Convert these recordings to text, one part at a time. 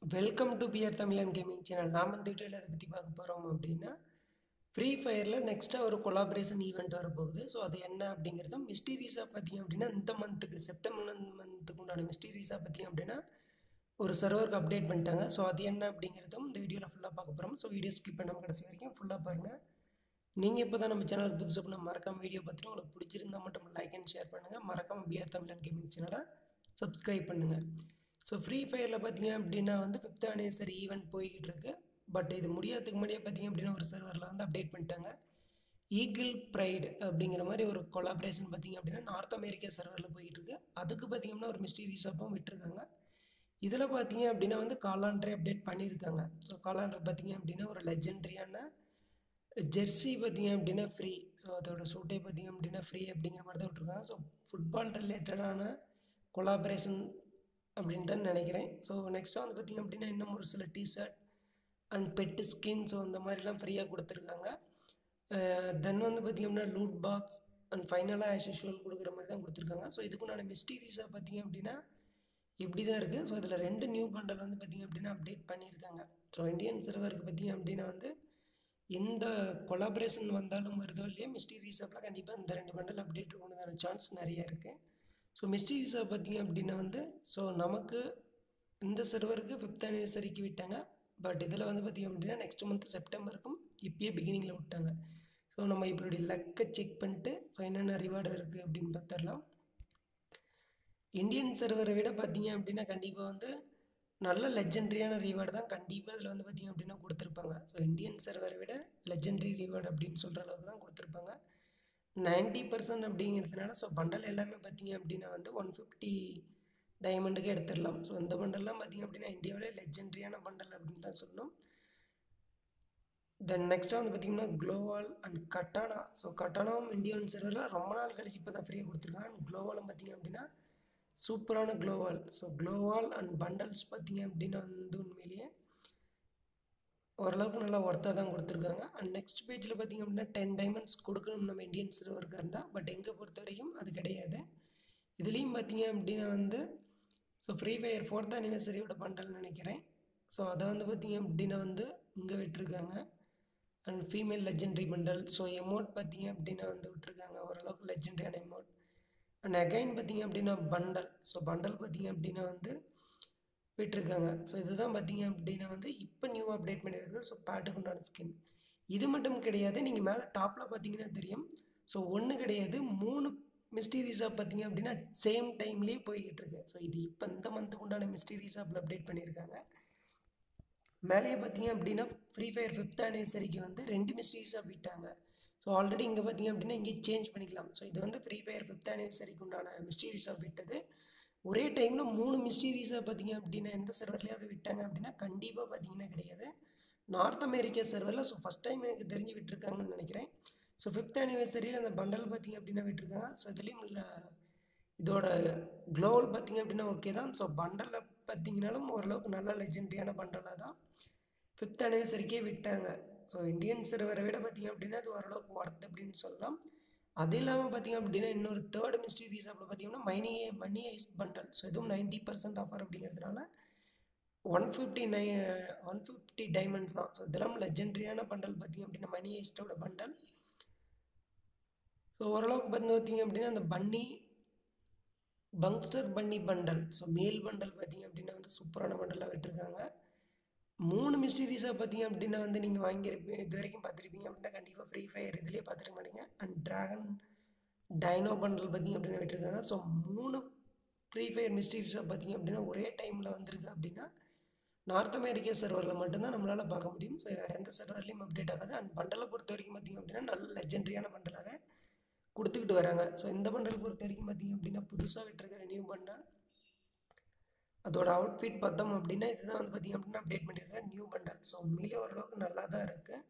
welcome to PR Tamizhan gaming channel நாம் இந்த வீடியோவில் அதை பற்றி பார்க்க போகிறோம் அப்படின்னா ஃப்ரீ ஃபயரில் நெக்ஸ்ட்டாக ஒரு கொலாபரேஷன் ஈவெண்ட் வரப்போகுது ஸோ அது என்ன அப்படிங்கிறதும் மிஸ்டீரியஸாக பார்த்தீங்க அப்படின்னா இந்த மந்த்துக்கு செப்டம்பர் மந்த்துக்கு உண்டான மிஸ்டீரியஸாக பார்த்தீங்க அப்படின்னா ஒரு சர்வருக்கு அப்டேட் பண்ணிட்டாங்க ஸோ அது என்ன அப்படிங்கிறதும் இந்த வீடியோவில் ஃபுல்லாக பார்க்க போகிறோம் ஸோ வீடியோ ஸ்கிப் பண்ணாமல் கடைசி வரைக்கும் ஃபுல்லாக பாருங்கள் நீங்கள் இப்போ தான் நம்ம சேனலுக்கு புதுசு பண்ண மறக்காம வீடியோ பார்த்துட்டு உங்களுக்கு பிடிச்சிருந்தா மட்டும் லைக் அண்ட் ஷேர் பண்ணுங்கள் மறக்காம பிஆர் தமிழன் கேமிங் சேனலை சப்ஸ்கிரைப் பண்ணுங்கள் ஸோ ஃப்ரீ ஃபயரில் பார்த்தீங்க அப்படின்னா வந்து ஃபிஃப்த் ஆனிவர்சரி ஈவெண்ட் போய்கிட்டு இருக்கு பட் இது முடியாததுக்கு முன்னாடியே பார்த்தீங்க அப்படின்னா ஒரு சர்வரில் வந்து அப்டேட் பண்ணிட்டாங்க ஈகிள் ப்ரைடு அப்படிங்கிற மாதிரி ஒரு கொலாபரேஷன் பார்த்தீங்க அப்படின்னா நார்த் அமெரிக்கா சர்வரில் போயிட்டு இருக்கு அதுக்கு பார்த்தீங்கன்னா ஒரு மிஸ்டீரியஸ் ஆப்பும் விட்டுருக்காங்க இதில் பார்த்தீங்க அப்படின்னா வந்து காலாண்டரே அப்டேட் பண்ணியிருக்காங்க ஸோ காலாண்டர் பார்த்தீங்க அப்படின்னா ஒரு லெஜெண்டரியான ஜெர்சி பார்த்தீங்க அப்படின்னா ஃப்ரீ ஸோ அதோட சூட்டே பார்த்தீங்க அப்படின்னா ஃப்ரீ அப்படிங்கிற மாதிரி தான் விட்ருக்காங்க ஸோ ஃபுட்பால் ரிலேட்டடான கொலாபரேஷன் அப்படின்னு தான் நினைக்கிறேன் ஸோ நெக்ஸ்ட்டாக வந்து பார்த்திங்க அப்படின்னா இன்னும் ஒரு சில T-shirt and pet skin so அந்த மாதிரிலாம் ஃப்ரீயாக கொடுத்துருக்காங்க தென் வந்து பார்த்திங்க அப்படின்னா லூட் பாக்ஸ் அண்ட் ஃபைனலாக ஆஸ் யூஷுவல் கொடுக்குற மாதிரி தான் கொடுத்துருக்காங்க ஸோ இதுக்குண்டான மிஸ்டீரியஸாக பார்த்திங்க அப்படின்னா இப்படி தான் இருக்குது ஸோ இதில் ரெண்டு நியூ பண்டல் வந்து பார்த்திங்க அப்படின்னா அப்டேட் பண்ணியிருக்காங்க ஸோ இந்தியன் சர்வருக்கு பார்த்திங்க அப்படின்னா வந்து எந்த கொலாபரேஷன் வந்தாலும் வருதோ இல்லையா மிஸ்டீரியஸ் அப்பெல்லாம் கண்டிப்பாக இந்த ரெண்டு பண்டல் அப்டேட் ஒன்றுதான சான்ஸ் நிறையா இருக்குது ஸோ மிஸ்டீரியஸாக பார்த்தீங்க அப்படின்னா வந்து ஸோ நமக்கு இந்த சர்வருக்கு ஃபிஃப்த் ஆனிவர்சரிக்கு விட்டாங்க பட் இதில் வந்து பார்த்திங்க அப்படின்னா நெக்ஸ்ட் மந்த் செப்டம்பருக்கும் இப்பயே பிகினிங்கில் விட்டாங்க ஸோ நம்ம இப்படி லக்கை செக் பண்ணிட்டு ஸோ என்னென்ன ரிவார்டு இருக்குது அப்படின்னு பார்த்துடலாம் இந்தியன் சர்வரை விட பார்த்தீங்க அப்படின்னா கண்டிப்பாக வந்து நல்ல லெஜெண்ட்ரியான ரிவார்டு தான் கண்டிப்பாக இதில் வந்து பார்த்திங்க அப்படின்னா கொடுத்துருப்பாங்க ஸோ இந்தியன் சர்வரை விட லெஜெண்ட்ரி ரிவார்டு அப்படின்னு சொல்கிற அளவுக்கு தான் கொடுத்துருப்பாங்க நைன்ட்டி பர்சன்ட் அப்படிங்கிறதுனால ஸோ பண்டல் எல்லாமே பார்த்தீங்க அப்படின்னா வந்து ஒன் ஃபிஃப்டி டைமண்டுக்கே எடுத்துடலாம் ஸோ இந்த பண்டல்லாம் பார்த்தீங்க அப்படின்னா இந்தியாவிலே லெஜெண்ட்ரியான பண்டல் அப்படின்னு தான் சொல்லணும் தென் நெக்ஸ்ட்டாக வந்து பார்த்திங்கன்னா க்ளோவால் அண்ட் கட்டானா ஸோ கட்டானாவும் இந்தியன் சர்வரில் ரொம்ப நாள் கழிச்சு இப்போ தான் ஃப்ரீயாக கொடுத்துருக்காங்க அண்ட் க்ளோவாலும் பார்த்திங்க அப்படின்னா சூப்பரான க்ளோவால் ஸோ க்ளோவால் அண்ட் பண்டல்ஸ் பார்த்திங்க அப்படின்னா வந்து உண்மையிலேயே ஓரளவுக்கு நல்லா ஒர்த்தாக தான் கொடுத்துருக்காங்க அண்ட் நெக்ஸ்ட் பேஜில் பார்த்திங்க அப்படின்னா டென் டைமண்ட்ஸ் கொடுக்கணும் நம்ம இந்தியன் சர்வருக்கு இருந்தால் பட் எங்கே பொறுத்த வரைக்கும் அது கிடையாது இதுலேயும் பார்த்திங்க அப்படின்னா வந்து ஸோ ஃப்ரீ ஃபயர் ஃபோர்த் அனிவர்சரியோட பண்டல்னு நினைக்கிறேன் ஸோ அதை வந்து பார்த்திங்க அப்படின்னா வந்து இங்கே விட்டுருக்காங்க and female legendary bundle so amount பார்த்திங்க அப்படின்னா வந்து விட்டுருக்காங்க ஓரளவுக்கு லெஜெண்டரியான எமௌண்ட் அண்ட் அகைன் பார்த்திங்க அப்படின்னா பண்டல் ஸோ பண்டல் பார்த்திங்க அப்படின்னா வந்து விட்டுருக்காங்க ஸோ இதுதான் பார்த்தீங்க அப்படின்னா வந்து இப்போ நியூ அப்டேட் பண்ணியிருக்குது ஸோ பேட்டுக்கு உண்டான ஸ்கின் இது மட்டும் கிடையாது நீங்கள் மேலே டாப்பில் பார்த்தீங்கன்னா தெரியும் ஸோ ஒன்று கிடையாது மூணு மிஸ்டீரியஸாக பார்த்தீங்க அப்படின்னா சேம் டைம்லேயே போய்கிட்டு இருக்கு ஸோ இது இப்போ இந்த மந்த்துக்கு உண்டான மிஸ்டீரியஸ் ஆப்பில் அப்டேட் பண்ணியிருக்காங்க மேலேயே பார்த்தீங்க அப்படின்னா ஃப்ரீ ஃபயர் ஃபிஃப்த் ஆனிவர்சரிக்கு வந்து ரெண்டு மிஸ்டீரியஸ் ஆப் விட்டாங்க ஸோ ஆல்ரெடி இங்கே பார்த்தீங்க அப்படின்னா இங்கே சேஞ்ச் பண்ணிக்கலாம் ஸோ இது வந்து ஃப்ரீ ஃபயர் ஃபிஃப்த் ஆனிவர்சரிக்கு உண்டான மிஸ்டீரியஸ் ஆப் விட்டது ஒரே டைமில் மூணு மிஸ்டீரியஸாக பார்த்தீங்க அப்படின்னா எந்த சர்வர்லேயாவது விட்டாங்க அப்படின்னா கண்டிப்பாக பார்த்தீங்கன்னா கிடையாது நார்த் அமெரிக்கா சர்வரில் ஸோ ஃபஸ்ட் டைம் எனக்கு தெரிஞ்சு விட்டுருக்காங்கன்னு நினைக்கிறேன் ஸோ ஃபிஃப்த் ஆனிவர்சரியில் அந்த பண்டல் பார்த்தீங்க அப்படின்னா விட்டுருக்காங்க ஸோ இதுலேயும் இல்லை இதோட க்ளோவல் பார்த்தீங்க அப்படின்னா ஓகே தான் ஸோ பண்டலில் பார்த்தீங்கனாலும் ஓரளவுக்கு நல்ல லெஜெண்டரியான பண்டலாக தான் ஃபிஃப்த் ஆனிவர்சரிக்கே விட்டாங்க ஸோ இந்தியன் சர்வரை விட பார்த்தீங்க அப்படின்னா அது ஓரளவுக்கு ஒர்த் அப்படின்னு சொல்லலாம் அது இல்லாமல் பார்த்தீங்க அப்படின்னா இன்னொரு தேர்ட் மிஸ்டீரியஸ் அப்படி பார்த்தீங்கன்னா money money ice bundle so இதுவும் நைன்ட்டி பர்சன்ட் ஆஃபர் அப்படிங்கிறதுனால ஒன் ஃபிஃப்டி நை ஒன் ஃபிஃப்டி டைமண்ட்ஸ் தான் ஸோ இதெல்லாம் லெஜெண்டரியான பண்டல் பார்த்தீங்க அப்படின்னா மணி ஐஸ்டோட பண்டல் ஸோ ஓரளவுக்கு பார்த்து பார்த்தீங்க அப்படின்னா அந்த பன்னி பங்ஸ்டர் பன்னி பண்டல் ஸோ மேல் பண்டல் பார்த்தீங்க அப்படின்னா வந்து சூப்பரான பண்டலாக விட்டுருக்காங்க மூணு மிஸ்டீரியஸாக பார்த்தீங்க அப்படின்னா வந்து நீங்கள் வாங்கியிருப்பீங்க இது வரைக்கும் பார்த்துருப்பீங்க அப்படின்னா கண்டிப்பாக ஃப்ரீ ஃபயர் இதிலே பார்த்துருக்க மாட்டீங்க அண்ட் ட்ராகன் டைனோ பண்டல் பார்த்தீங்க அப்படின்னா விட்டுருக்காங்க ஸோ மூணு ஃப்ரீ ஃபயர் மிஸ்டீரியஸாக பார்த்தீங்க அப்படின்னா ஒரே டைமில் வந்திருக்கு அப்படின்னா நார்த் அமெரிக்கா சர்வரில் மட்டும்தான் நம்மளால் பார்க்க முடியும் ஸோ வேறு எந்த சர்வர்லேயும் அப்டேட் ஆகாது அண்ட் பண்டலை பொறுத்த வரைக்கும் பார்த்திங்க அப்படின்னா நல்ல லெஜெண்டரியான பண்டலாக கொடுத்துக்கிட்டு வராங்க ஸோ இந்த பண்டல் பொறுத்த வரைக்கும் பார்த்திங்க அப்படின்னா புதுசாக விட்டுருக்கிற நியூ பண்டல் அதோட அவுட்ஃபிட் பார்த்தோம் அப்படின்னா இதுதான் வந்து பார்த்திங்க அப்படின்னா அப்டேட் பண்ணியிருக்கேன் நியூ பண்டல் ஸோ உண்மையிலே ஓரளவுக்கு நல்லா தான் இருக்குது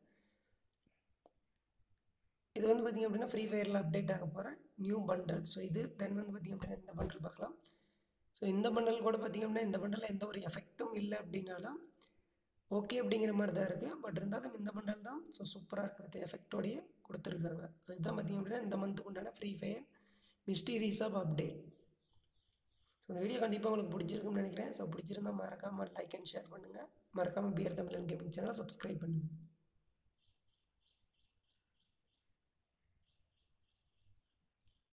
இது வந்து பார்த்திங்க அப்படின்னா ஃப்ரீ ஃபயரில் அப்டேட் ஆக போகிற நியூ பண்டல் ஸோ இது தென் வந்து பார்த்திங்க அப்படின்னா இந்த பண்டல் பார்க்கலாம் ஸோ இந்த பண்டல் கூட பார்த்திங்க அப்படின்னா இந்த பண்டலில் எந்த ஒரு எஃபெக்ட்டும் இல்லை அப்படின்னாலும் ஓகே அப்படிங்கிற மாதிரி தான் இருக்குது பட் இருந்தாலும் இந்த பண்டல் தான் ஸோ சூப்பராக இருக்கிறது எஃபெக்டோடையே கொடுத்துருக்காங்க ஸோ இதுதான் பார்த்திங்க அப்படின்னா இந்த மந்த்துக்கு உண்டான Free Fire mysterious of update இந்த வீடியோ கண்டிப்பாக உங்களுக்கு பிடிச்சிருக்குன்னு நினைக்கிறேன் ஸோ பிடிச்சிருந்தா மறக்காமல் லைக் அண்ட் ஷேர் பண்ணுங்கள் மறக்காமல் பிஆர் தமிழன் கேமிங் சேனலை சப்ஸ்கிரைப் பண்ணுங்கள்